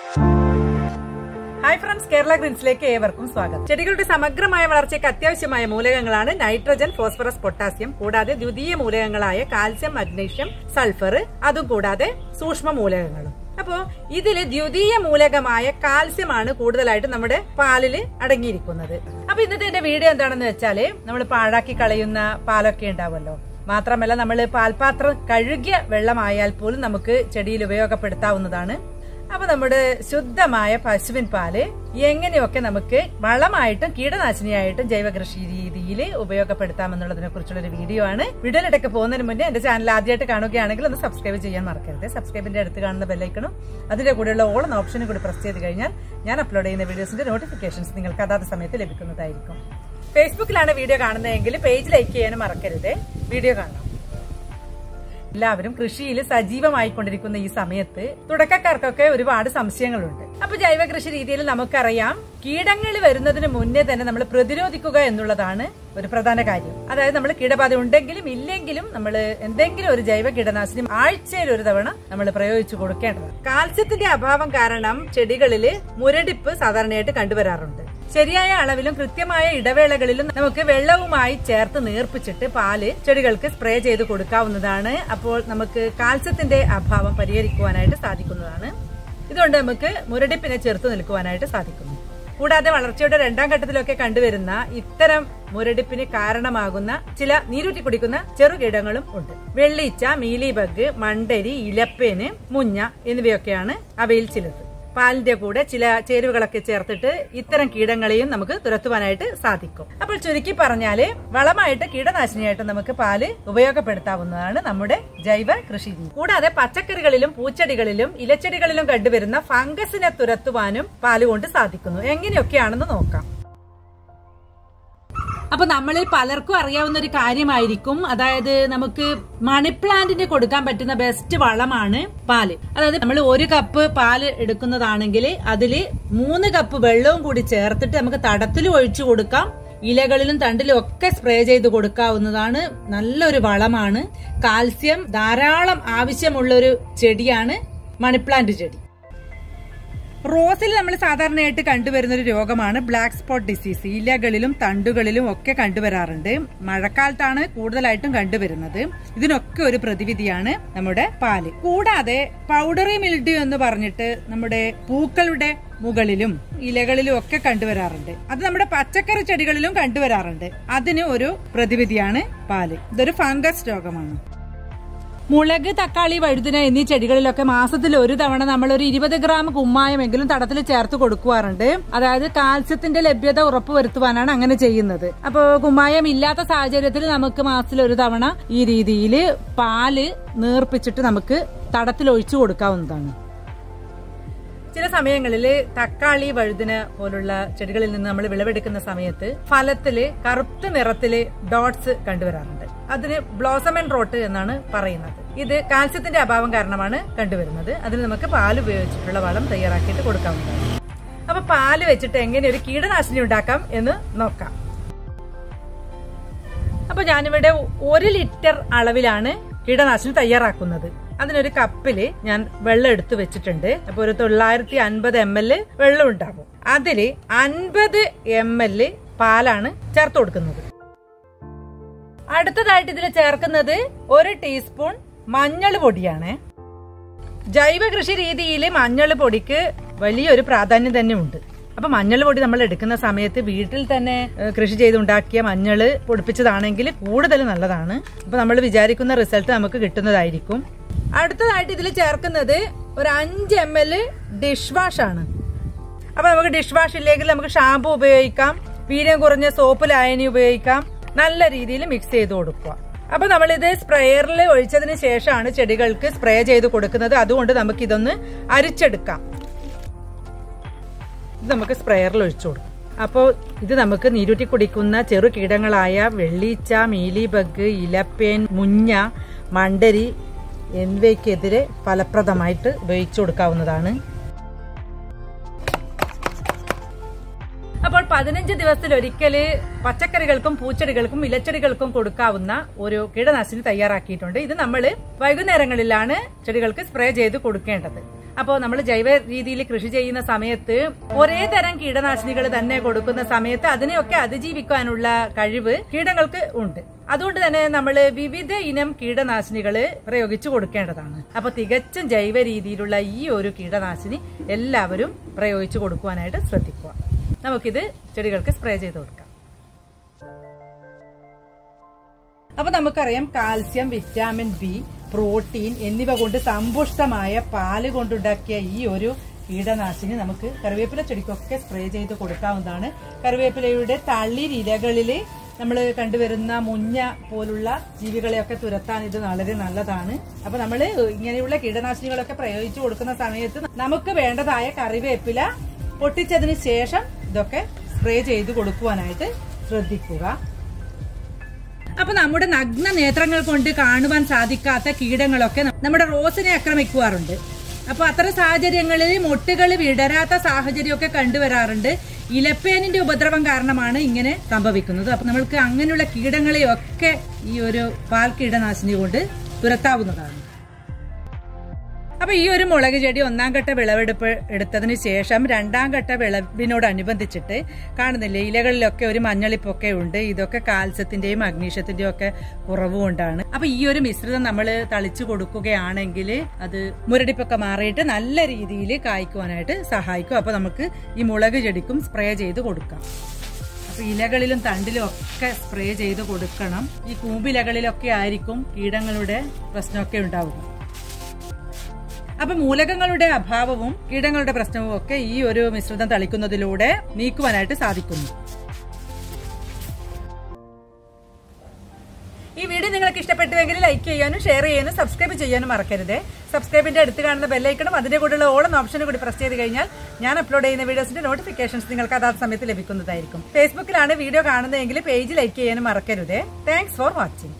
hi friends Kerala ഗ്രീൻസിലേക്ക് ഏവർക്കും സ്വാഗതം ചെടികളുടെ സമഗ്രമായ വളർച്ചയ്ക്ക് അത്യാവശ്യമായ മൂലകങ്ങളാണ് നൈട്രജൻ ഫോസ്ഫറസ് പൊട്ടാസ്യം കൂടാതെ ദ്വിതീയ മൂലകങ്ങളായ കാൽസ്യം മഗ്നീഷ്യം സൾഫർ അതും കൂടാതെ സൂക്ഷ്മ മൂലകങ്ങളും അപ്പോ ഇതില് ദ്വിതീയ മൂലകമായ കാൽസ്യമാണ് കൂടുതലായിട്ട് നമ്മുടെ പാലില് അടങ്ങിയിരിക്കുന്നത് അപ്പൊ ഇന്നത്തെ എന്റെ വീഡിയോ എന്താണെന്ന് വെച്ചാല് നമ്മൾ പാഴാക്കി കളയുന്ന പാലൊക്കെ ഉണ്ടാവുമല്ലോ മാത്രമല്ല നമ്മൾ പാൽപാത്രം കഴുകിയ വെള്ളമായാൽ പോലും നമുക്ക് ചെടിയിൽ ഉപയോഗപ്പെടുത്താവുന്നതാണ് അപ്പൊ നമ്മുടെ ശുദ്ധമായ പശുവിൻ പാല് എങ്ങനെയൊക്കെ നമുക്ക് വളമായിട്ടും കീടനാശിനിയായിട്ടും ജൈവ കൃഷി രീതിയിൽ ഉപയോഗപ്പെടുത്താമെന്നുള്ളതിനെ കുറിച്ചുള്ള ഒരു വീഡിയോ ആണ് വീഡിയോയിലിടയ്ക്ക് പോകുന്നതിന് മുന്നേ എന്റെ ചാനൽ ആദ്യമായിട്ട് കാണുകയാണെങ്കിൽ ഒന്ന് സബ്സ്ക്രൈബ് ചെയ്യാൻ മറക്കരുത് സബ്സ്ക്രൈബിന്റെ അടുത്ത് കാണുന്ന ബെല്ലൈക്കണും അതിന്റെ കൂടെയുള്ള ഓൾ എന്ന ഓപ്ഷനും കൂടി പ്രസ് ചെയ്ത് കഴിഞ്ഞാൽ ഞാൻ അപ്ലോഡ് ചെയ്യുന്ന വീഡിയോസിന്റെ നോട്ടിഫിക്കേഷൻസ് നിങ്ങൾക്ക് അതാത് സമയത്ത് ലഭിക്കുന്നതായിരിക്കും ഫേസ്ബുക്കിലാണ് വീഡിയോ കാണുന്നതെങ്കിൽ പേജ് ലൈക്ക് ചെയ്യാനും മറക്കരുത് വീഡിയോ കാണണം എല്ലാവരും കൃഷിയിൽ സജീവമായിക്കൊണ്ടിരിക്കുന്ന ഈ സമയത്ത് തുടക്കക്കാർക്കൊക്കെ ഒരുപാട് സംശയങ്ങളുണ്ട് അപ്പൊ ജൈവ കൃഷി രീതിയിൽ നമുക്കറിയാം കീടങ്ങൾ വരുന്നതിന് മുന്നേ തന്നെ നമ്മൾ പ്രതിരോധിക്കുക എന്നുള്ളതാണ് ഒരു പ്രധാന കാര്യം അതായത് നമ്മൾ കീടബാധ ഉണ്ടെങ്കിലും ഇല്ലെങ്കിലും നമ്മൾ എന്തെങ്കിലും ഒരു ജൈവ കീടനാശിനി ആഴ്ചയിൽ ഒരു തവണ നമ്മൾ പ്രയോഗിച്ചു കൊടുക്കേണ്ടതാണ് കാൽസ്യത്തിന്റെ അഭാവം കാരണം ചെടികളിൽ മുരടിപ്പ് സാധാരണയായിട്ട് കണ്ടുവരാറുണ്ട് ശരിയായ അളവിലും കൃത്യമായ ഇടവേളകളിലും നമുക്ക് വെള്ളവുമായി ചേർത്ത് നീർപ്പിച്ചിട്ട് പാല് ചെടികൾക്ക് സ്പ്രേ ചെയ്ത് കൊടുക്കാവുന്നതാണ് അപ്പോൾ നമുക്ക് കാൽസ്യത്തിന്റെ അഭാവം പരിഹരിക്കുവാനായിട്ട് സാധിക്കുന്നതാണ് ഇതുകൊണ്ട് നമുക്ക് മുരടിപ്പിനെ ചെറുത്ത് നിൽക്കുവാനായിട്ട് സാധിക്കുന്നു കൂടാതെ വളർച്ചയുടെ രണ്ടാം ഘട്ടത്തിലൊക്കെ കണ്ടുവരുന്ന ഇത്തരം മുരടിപ്പിന് കാരണമാകുന്ന ചില നീരൂറ്റി കുടിക്കുന്ന ചെറുകീടങ്ങളും ഉണ്ട് വെള്ളീച്ച മീലിബഗ് മണ്ടരി ഇലപ്പേന് മുഞ്ഞ എന്നിവയൊക്കെയാണ് അവയിൽ ചിലത് പാലിന്റെ കൂടെ ചില ചേരുവകളൊക്കെ ചേർത്തിട്ട് ഇത്തരം കീടങ്ങളെയും നമുക്ക് തുരത്തുവാനായിട്ട് സാധിക്കും അപ്പോൾ ചുരുക്കി പറഞ്ഞാല് വളമായിട്ട് കീടനാശിനിയായിട്ട് നമുക്ക് പാല് ഉപയോഗപ്പെടുത്താവുന്നതാണ് നമ്മുടെ ജൈവ കൃഷി രീതി കൂടാതെ പച്ചക്കറികളിലും പൂച്ചെടികളിലും ഇലച്ചെടികളിലും കണ്ടുവരുന്ന ഫംഗസിനെ തുരത്തുവാനും പാല് കൊണ്ട് സാധിക്കുന്നു എങ്ങനെയൊക്കെയാണെന്ന് നോക്കാം അപ്പൊ നമ്മളിൽ പലർക്കും അറിയാവുന്ന ഒരു കാര്യമായിരിക്കും അതായത് നമുക്ക് മണി പ്ലാന്റിന് കൊടുക്കാൻ പറ്റുന്ന ബെസ്റ്റ് വളമാണ് പാല് അതായത് നമ്മൾ ഒരു കപ്പ് പാല് എടുക്കുന്നതാണെങ്കിൽ അതിൽ മൂന്ന് കപ്പ് വെള്ളവും കൂടി ചേർത്തിട്ട് നമുക്ക് തടത്തിൽ ഒഴിച്ചു കൊടുക്കാം ഇലകളിലും തണ്ടിലും ഒക്കെ സ്പ്രേ ചെയ്ത് കൊടുക്കാവുന്നതാണ് നല്ലൊരു വളമാണ് കാൽസ്യം ധാരാളം ആവശ്യമുള്ള ഒരു ചെടിയാണ് മണിപ്ലാന്റ് ചെടി റോസിൽ നമ്മൾ സാധാരണയായിട്ട് കണ്ടുവരുന്ന ഒരു രോഗമാണ് ബ്ലാക്ക് സ്പോട്ട് ഡിസീസ് ഇലകളിലും തണ്ടുകളിലും ഒക്കെ കണ്ടുവരാറുണ്ട് മഴക്കാലത്താണ് കൂടുതലായിട്ടും കണ്ടുവരുന്നത് ഇതിനൊക്കെ ഒരു പ്രതിവിധിയാണ് നമ്മുടെ പാല് കൂടാതെ പൗഡറി മിൽഡ്യൂ എന്ന് പറഞ്ഞിട്ട് നമ്മുടെ പൂക്കളുടെ മുകളിലും ഇലകളിലും ഒക്കെ കണ്ടുവരാറുണ്ട് അത് നമ്മുടെ പച്ചക്കറി ചെടികളിലും കണ്ടുവരാറുണ്ട് അതിന് ഒരു പ്രതിവിധിയാണ് പാല് ഇതൊരു ഫംഗസ് രോഗമാണ് മുളക് തക്കാളി വഴുതിന എന്നീ ചെടികളിലൊക്കെ മാസത്തിൽ ഒരു തവണ നമ്മൾ ഒരു ഇരുപത് ഗ്രാം കുമ്മായമെങ്കിലും തടത്തിൽ ചേർത്ത് കൊടുക്കുവാറുണ്ട് അതായത് കാൽസ്യത്തിന്റെ ലഭ്യത ഉറപ്പുവരുത്തുവാനാണ് അങ്ങനെ ചെയ്യുന്നത് അപ്പോൾ കുമ്മായം ഇല്ലാത്ത സാഹചര്യത്തിൽ നമുക്ക് മാസത്തിൽ ഒരു തവണ ഈ രീതിയിൽ പാല് നീർപ്പിച്ചിട്ട് നമുക്ക് തടത്തിൽ ഒഴിച്ചു കൊടുക്കാവുന്നതാണ് ചില സമയങ്ങളിൽ തക്കാളി വഴുതിന പോലുള്ള ചെടികളിൽ നിന്ന് നമ്മൾ വിളവെടുക്കുന്ന സമയത്ത് ഫലത്തില് കറുത്ത നിറത്തില് ഡോട്ട്സ് കണ്ടുവരാറുണ്ട് അതിന് ബ്ലോസമൻ റോട്ട് എന്നാണ് പറയുന്നത് ഇത് കാൽസ്യത്തിന്റെ അഭാവം കാരണമാണ് കണ്ടുവരുന്നത് അതിന് നമുക്ക് പാൽ ഉപയോഗിച്ചിട്ടുള്ള വളം തയ്യാറാക്കിയിട്ട് കൊടുക്കാവുന്നതാണ് അപ്പൊ പാല് വെച്ചിട്ട് എങ്ങനെ ഒരു കീടനാശിനി ഉണ്ടാക്കാം എന്ന് നോക്കാം അപ്പൊ ഞാനിവിടെ ഒരു ലിറ്റർ അളവിലാണ് കീടനാശിനി തയ്യാറാക്കുന്നത് അതിനൊരു കപ്പില് ഞാൻ വെള്ളം എടുത്തു വെച്ചിട്ടുണ്ട് അപ്പൊ ഒരു തൊള്ളായിരത്തി അൻപത് എം എൽ വെള്ളം ഉണ്ടാകും അതില് അൻപത് എം എൽ പാലാണ് ചേർത്ത് കൊടുക്കുന്നത് അടുത്തതായിട്ട് ഇതിൽ ചേർക്കുന്നത് ഒരു ടീസ്പൂൺ മഞ്ഞൾ പൊടിയാണ് ജൈവ കൃഷി രീതിയിൽ മഞ്ഞൾ പൊടിക്ക് വലിയൊരു പ്രാധാന്യം തന്നെ ഉണ്ട് അപ്പൊ മഞ്ഞൾ പൊടി നമ്മൾ എടുക്കുന്ന സമയത്ത് വീട്ടിൽ തന്നെ ഏഹ്, കൃഷി ചെയ്തുണ്ടാക്കിയ മഞ്ഞൾ പൊടിപ്പിച്ചതാണെങ്കിൽ കൂടുതൽ നല്ലതാണ് അപ്പൊ നമ്മൾ വിചാരിക്കുന്ന റിസൾട്ട് നമുക്ക് കിട്ടുന്നതായിരിക്കും അടുത്തതായിട്ട് ഇതിൽ ചേർക്കുന്നത് ഒരു അഞ്ച് എം എൽ ഡിഷ് വാഷ് ആണ് അപ്പൊ നമുക്ക് ഡിഷ് വാഷ് ഇല്ലെങ്കിൽ നമുക്ക് ഷാമ്പു ഉപയോഗിക്കാം വീര്യം കുറഞ്ഞ സോപ്പ് ലായനി ഉപയോഗിക്കാം നല്ല രീതിയിൽ മിക്സ് ചെയ്ത് കൊടുക്കുക അപ്പൊ നമ്മളിത് സ്പ്രേയറിൽ ഒഴിച്ചതിന് ശേഷമാണ് ചെടികൾക്ക് സ്പ്രേ ചെയ്ത് കൊടുക്കുന്നത് അതുകൊണ്ട് നമുക്ക് ഇതൊന്ന് അരിച്ചെടുക്കാം ഇത് നമുക്ക് സ്പ്രേയറിൽ ഒഴിച്ചു കൊടുക്കാം അപ്പോൾ ഇത് നമുക്ക് നീരൂറ്റി കുടിക്കുന്ന ചെറു കീടങ്ങളായ വെള്ളീച്ച മീലിബഗ് ഇലപ്പേൻ മുഞ്ഞ മണ്ടരി എന്നിവയ്ക്കെതിരെ ഫലപ്രദമായിട്ട് ഉപയോഗിച്ചു കൊടുക്കാവുന്നതാണ് അപ്പോൾ പതിനഞ്ച് ദിവസത്തിൽ ഒരിക്കല് പച്ചക്കറികൾക്കും പൂച്ചെടികൾക്കും ഇലച്ചെടികൾക്കും കൊടുക്കാവുന്ന ഒരു കീടനാശിനി തയ്യാറാക്കിയിട്ടുണ്ട് ഇത് നമ്മൾ വൈകുന്നേരങ്ങളിലാണ് ചെടികൾക്ക് സ്പ്രേ ചെയ്ത് കൊടുക്കേണ്ടത് അപ്പോൾ നമ്മൾ ജൈവ രീതിയിൽ കൃഷി ചെയ്യുന്ന സമയത്ത് ഒരേ തരം കീടനാശിനികൾ തന്നെ കൊടുക്കുന്ന സമയത്ത് അതിനെയൊക്കെ അതിജീവിക്കാനുള്ള കഴിവ് കീടങ്ങൾക്ക് ഉണ്ട് അതുകൊണ്ട് തന്നെ നമ്മൾ വിവിധ ഇനം കീടനാശിനികൾ പ്രയോഗിച്ചു കൊടുക്കേണ്ടതാണ് അപ്പൊ തികച്ചും ജൈവ രീതിയിലുള്ള ഈ ഒരു കീടനാശിനി എല്ലാവരും പ്രയോഗിച്ചു കൊടുക്കുവാനായിട്ട് ശ്രദ്ധിക്കുക നമുക്കിത് ചെടികൾക്ക് സ്പ്രേ ചെയ്ത് കൊടുക്കാം അപ്പൊ നമുക്കറിയാം കാൽസ്യം വിറ്റാമിൻ ബി പ്രോട്ടീൻ എന്നിവ കൊണ്ട് സമ്പുഷ്ടമായ പാല് കൊണ്ടുണ്ടാക്കിയ ഈ ഒരു കീടനാശിനി നമുക്ക് കറിവേപ്പില ചെടിക്കൊക്കെ സ്പ്രേ ചെയ്ത് കൊടുക്കാവുന്നതാണ് കറിവേപ്പിലയുടെ തളിരിലകളിൽ നമ്മൾ കണ്ടുവരുന്ന മുഞ്ഞ പോലുള്ള ജീവികളെയൊക്കെ തുരത്താൻ ഇത് വളരെ നല്ലതാണ് അപ്പൊ നമ്മൾ ഇങ്ങനെയുള്ള കീടനാശിനികളൊക്കെ പ്രയോഗിച്ചു കൊടുക്കുന്ന സമയത്ത് നമുക്ക് വേണ്ടതായ കറിവേപ്പില പൊട്ടിച്ചതിന് ശേഷം ഇതൊക്കെ സ്പ്രേ ചെയ്ത് കൊടുക്കുവാനായിട്ട് ശ്രദ്ധിക്കുക അപ്പൊ നമ്മുടെ നഗ്ന നേത്രങ്ങൾ കൊണ്ട് കാണുവാൻ സാധിക്കാത്ത കീടങ്ങളൊക്കെ നമ്മുടെ റോസിനെ ആക്രമിക്കാറുണ്ട് അപ്പൊ അത്തരം സാഹചര്യങ്ങളിൽ മൊട്ടുകൾ വിടരാത്ത സാഹചര്യമൊക്കെ കണ്ടുവരാറുണ്ട് ഇലപ്പേനിന്റെ ഉപദ്രവം കാരണമാണ് ഇങ്ങനെ സംഭവിക്കുന്നത് അപ്പൊ നമ്മൾക്ക് അങ്ങനെയുള്ള കീടങ്ങളെയൊക്കെ ഈ ഒരു പാൽ കീടനാശിനി കൊണ്ട് തുരത്താവുന്നതാണ് അപ്പൊ ഈ ഒരു മുളക് ചെടി ഒന്നാം ഘട്ട വിളവെടുപ്പ് എടുത്തതിന് ശേഷം രണ്ടാം ഘട്ട വിളവിനോടനുബന്ധിച്ചിട്ട് കാണുന്നില്ലേ ഇലകളിലൊക്കെ ഒരു മഞ്ഞളിപ്പൊക്കെ ഉണ്ട് ഇതൊക്കെ കാൽസ്യത്തിന്റെയും മഗ്നീഷ്യത്തിന്റെയും ഒക്കെ കുറവ് കൊണ്ടാണ് അപ്പൊ ഈ ഒരു മിശ്രിതം നമ്മൾ തളിച്ചു കൊടുക്കുകയാണെങ്കിൽ അത് മുരടിപ്പൊക്കെ മാറിയിട്ട് നല്ല രീതിയിൽ കായ്ക്കുവാനായിട്ട് സഹായിക്കും അപ്പൊ നമുക്ക് ഈ മുളക് ചെടിക്കും സ്പ്രേ ചെയ്ത് കൊടുക്കാം അപ്പൊ ഇലകളിലും തണ്ടിലും ഒക്കെ സ്പ്രേ ചെയ്ത് കൊടുക്കണം ഈ കൂമ്പിലകളിലൊക്കെ ആയിരിക്കും കീടങ്ങളുടെ പ്രശ്നമൊക്കെ ഉണ്ടാവുക അപ്പൊ മൂലകങ്ങളുടെ അഭാവവും കീടങ്ങളുടെ പ്രശ്നവും ഒക്കെ ഈ ഒരു മിശ്രിതം തളിക്കുന്നതിലൂടെ നീക്കുവാനായിട്ട് സാധിക്കുന്നു ഈ വീഡിയോ നിങ്ങൾക്ക് ഇഷ്ടപ്പെട്ടുവെങ്കിൽ ലൈക്ക് ചെയ്യാനും ഷെയർ ചെയ്യാനും സബ്സ്ക്രൈബ് ചെയ്യാനും മറക്കരുത് സബ്സ്ക്രൈബിന്റെ അടുത്ത് കാണുന്ന ബെല്ലൈക്കണം അതിന്റെ കൂടെയുള്ള ഓളം ഓപ്ഷനും കൂടി പ്രസ് ചെയ്ത് കഴിഞ്ഞാൽ ഞാൻ അപ്ലോഡ് ചെയ്യുന്ന വീഡിയോസിന്റെ നോട്ടിഫിക്കേഷൻസ് നിങ്ങൾക്ക് അതാത് സമയത്ത് ലഭിക്കുന്നതായിരിക്കും ഫേസ്ബുക്കിലാണ് വീഡിയോ കാണുന്നതെങ്കിൽ പേജ് ലൈക്ക് ചെയ്യാനും മറക്കരുത് താങ്ക്സ് ഫോർ വാച്ചിങ്